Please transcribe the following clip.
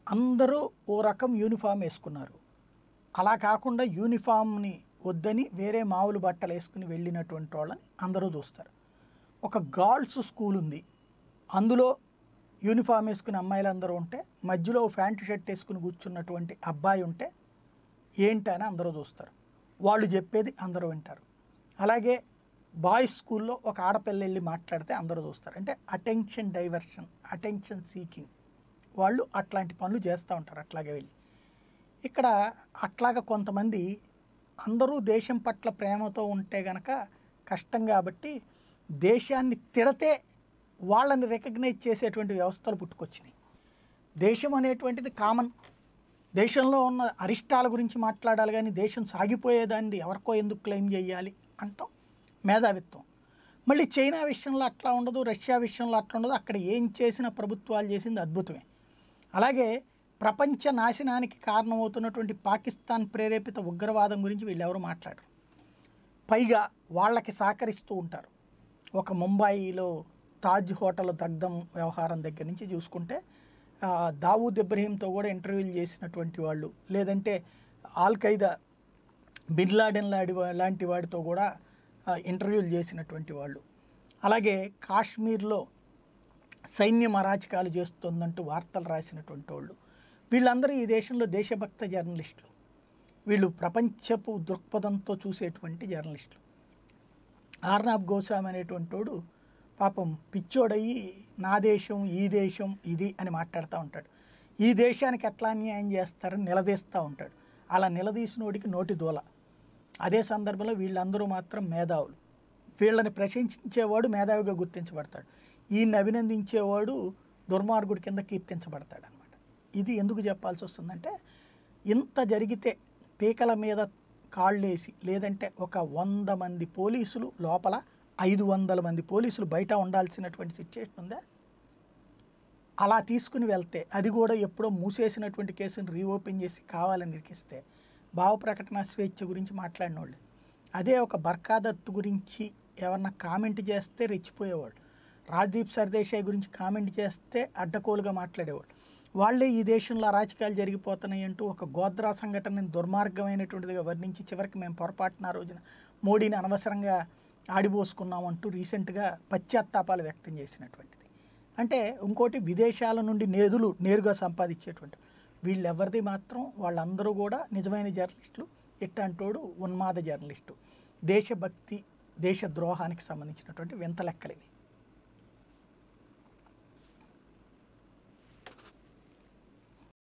అందరూ ఓ రకం యూనిఫామ్ వేసుకున్నారు అలా కాకుండా యూనిఫామ్ని వద్దని వేరే మామూలు బట్టలు వేసుకుని వెళ్ళినటువంటి వాళ్ళని అందరూ చూస్తారు ఒక గర్ల్స్ స్కూల్ ఉంది అందులో యూనిఫామ్ వేసుకుని అమ్మాయిలు అందరూ ఉంటే మధ్యలో ఓ ప్యాంటు షర్ట్ వేసుకుని కూర్చున్నటువంటి అబ్బాయి ఉంటే ఏంటి అని అందరూ చూస్తారు వాళ్ళు చెప్పేది అందరూ వింటారు అలాగే బాయ్స్ స్కూల్లో ఒక ఆడపిల్ల వెళ్ళి మాట్లాడితే అందరూ చూస్తారు అంటే అటెన్షన్ డైవర్షన్ అటెన్షన్ సీకింగ్ వాళ్ళు అట్లాంటి పనులు చేస్తూ ఉంటారు అట్లాగే వెళ్ళి ఇక్కడ అట్లాగా కొంతమంది అందరూ దేశం పట్ల ప్రేమతో ఉంటే గనక కష్టం కాబట్టి దేశాన్ని తిడితే వాళ్ళని రికగ్నైజ్ చేసేటువంటి వ్యవస్థలు పుట్టుకొచ్చినాయి దేశం అనేటువంటిది కామన్ దేశంలో ఉన్న అరిష్టాల గురించి మాట్లాడాలి కానీ దేశం సాగిపోయేదాన్ని ఎవరికో ఎందుకు క్లెయిమ్ చేయాలి అంటాం మేధావిత్వం మళ్ళీ చైనా విషయంలో అట్లా ఉండదు రష్యా విషయంలో అట్లా ఉండదు అక్కడ ఏం చేసినా ప్రభుత్వాలు చేసింది అద్భుతమే అలాగే ప్రపంచ నాశనానికి కారణమవుతున్నటువంటి పాకిస్తాన్ ప్రేరేపిత ఉగ్రవాదం గురించి వీళ్ళెవరు మాట్లాడరు పైగా వాళ్ళకి సహకరిస్తూ ఉంటారు ఒక ముంబాయిలో తాజ్ హోటల్ దగ్ధం వ్యవహారం దగ్గర నుంచి చూసుకుంటే ఆ, దావూద్ ఇబ్రహీంతో కూడా ఇంటర్వ్యూలు చేసినటువంటి వాళ్ళు లేదంటే ఆల్ ఖైదా బిన్ లాడెన్ లాంటి వా- లాంటి వాడితో కూడా ఆ, ఇంటర్వ్యూలు చేసినటువంటి వాళ్ళు అలాగే కాశ్మీర్లో సైన్యం అరాచకాలు చేస్తుందంటూ వార్తలు రాసినటువంటి వాళ్ళు వీళ్ళందరూ ఈ దేశంలో దేశభక్త జర్నలిస్టులు వీళ్ళు ప్రపంచపు దృక్పథంతో చూసేటువంటి జర్నలిస్టులు ఆర్నాబ్ గోస్వామి అనేటువంటి వాడు పాపం పిచ్చోడయ్యి నా దేశం ఈ దేశం ఇది అని మాట్లాడుతూ ఉంటాడు ఈ దేశానికి ఎట్లా అన్యాయం చేస్తారని నిలదీస్తూ ఉంటాడు అలా నిలదీసినోడికి నోటి దూల అదే సందర్భంలో వీళ్ళందరూ మాత్రం మేధావులు వీళ్ళని ప్రశంసించేవాడు మేధావిగా గుర్తించబడతాడు ఈయన్ని అభినందించేవాడు దుర్మార్గుడి కింద కీర్తించబడతాడు అనమాట ఇది ఎందుకు చెప్పాల్సి వస్తుందంటే ఇంత జరిగితే పీకల మీద కాళ్ళేసి లేదంటే ఒక వంద మంది పోలీసులు లోపల ఐదు వందల మంది పోలీసులు బయట ఉండాల్సినటువంటి సిచ్యువేషన్ ఉందా అలా తీసుకుని వెళ్తే అది కూడా ఎప్పుడో మూసేసినటువంటి కేసుని రీఓపెన్ చేసి కావాలని ఇరికిస్తే భావ ప్రకటన స్వేచ్ఛ గురించి మాట్లాడిన వాళ్ళు అదే ఒక బర్కాదత్ గురించి ఏమన్నా కామెంట్ చేస్తే రెచ్చిపోయేవాళ్ళు రాజ్దీప్ సర్దేశాయ్ గురించి కామెంట్ చేస్తే అడ్డకోలుగా మాట్లాడేవాళ్ళు వాళ్ళే ఈ దేశంలో అరాచకాలు జరిగిపోతున్నాయి అంటూ ఒక గోద్రా సంఘటనని దుర్మార్గమైనటువంటిదిగా వర్ణించి చివరికి మేము పొరపాటున ఆ రోజున మోడీని అనవసరంగా ఆడిపోసుకున్నామంటూ రీసెంట్గా పశ్చాత్తాపాలు వ్యక్తం చేసినటువంటిది అంటే ఇంకోటి విదేశాల నుండి నేదులు నేరుగా సంపాదించేటువంటి వీళ్ళెవరిది మాత్రం వాళ్ళందరూ కూడా నిజమైన జర్నలిస్టులు ఇట్టంటోడు ఉన్మాద జర్నలిస్టు దేశభక్తి దేశ ద్రోహానికి సంబంధించినటువంటి వింత లెక్కలు ఇవి